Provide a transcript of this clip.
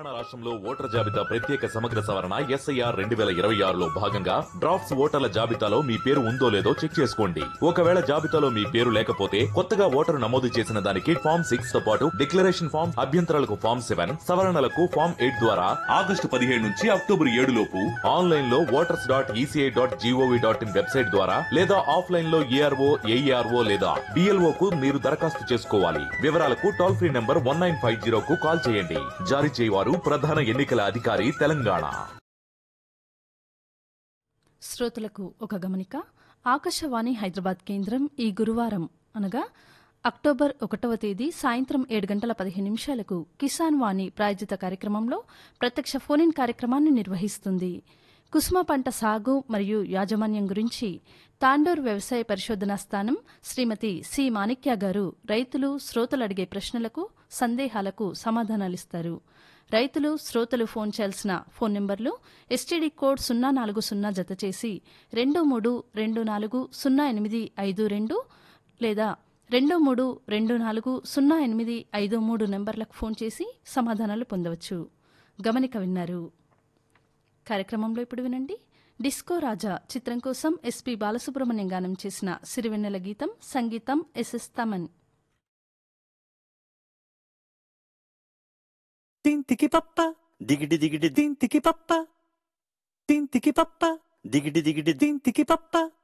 తెలంగాణ రాష్ట్రంలో ఓటర్ జాబితా ప్రత్యేక సమగ్ర సవరణ ఎస్ఐఆర్ రెండు వేల ఇరవై ఆరులో భాగంగా డ్రాఫ్ట్స్ ఓటర్ల జాబితాలో మీ పేరు ఉందో లేదో చెక్ చేసుకోండి ఒకవేళ జాబితాలో మీ పేరు లేకపోతే కొత్తగా ఓటరు నమోదు చేసిన దానికి ఫామ్ సిక్స్ తో పాటు డిక్లరేషన్ ఫామ్ అభ్యంతరాలకు ఫామ్ సెవెన్ సవరణలకు ఫామ్ ఎయిట్ ద్వారా ఆగస్టు పదిహేడు నుంచి అక్టోబర్ ఏడు లోపు ఆన్లైన్ లో voters dot ECI dot GOV dot in website ద్వారా లేదా ఆఫ్లైన్ లో ఏఆర్ఓ ఏఈఆర్ఓ లేదా బిఎల్ఓ కు మీరు దరఖాస్తు చేసుకోవాలి వివరాలకు toll free number one nine five zero కు కాల్ చేయండి జారీ చేయవారు ప్రధాన ఎన్నికల అధికారి తెలంగాణ శ్రోతలకు ఒక గమనిక ఆకాశవాణి హైదరాబాద్ కేంద్రం ఈ గురువారం అనగా అక్టోబర్ ఒకటవ తేదీ సాయంత్రం ఏడు గంటల పదిహేను నిమిషాలకు కిసాన్ వాణి ప్రాయోజిత కార్యక్రమంలో ప్రత్యక్ష ఫోన్ కార్యక్రమాన్ని నిర్వహిస్తుంది కుసుమ పంట సాగు మరియు యాజమాన్యం గురించి తాండూర్ వ్యవసాయ పరిశోధనా స్థానం శ్రీమతి సి మాణిక్య గారు రైతులు శ్రోతలు అడిగే ప్రశ్నలకు సందేహాలకు సమాధానాలిస్తారు రైతులు శ్రోతలు ఫోన్ చేయాల్సిన ఫోన్ నెంబర్లు ఎస్టీడీ కోడ్ సున్నా నాలుగు సున్నా జత చేసి రెండు మూడు రెండు నాలుగు సున్నా ఎనిమిది ఐదు రెండు లేదా రెండు మూడు రెండు నాలుగు సున్నా ఎనిమిది ఐదు మూడు నెంబర్లకు ఫోన్ చేసి సమాధానాలు పొందవచ్చు గమనిక విన్నారు కార్యక్రమంలో ఇప్పుడు వినండి డిస్కో రాజా చిత్రం కోసం ఎస్పి బాలసుబ్రహ్మణ్యం గానం చేసిన సిరివెన్నెల గీతం సంగీతం ఎస్ఎస్ తమన్ తింతికి పప్ప దిగిడి దిగిడి దింతికి పప్ప తింతికి పప్ప దిగిడి దిగిడి దింతికి పప్ప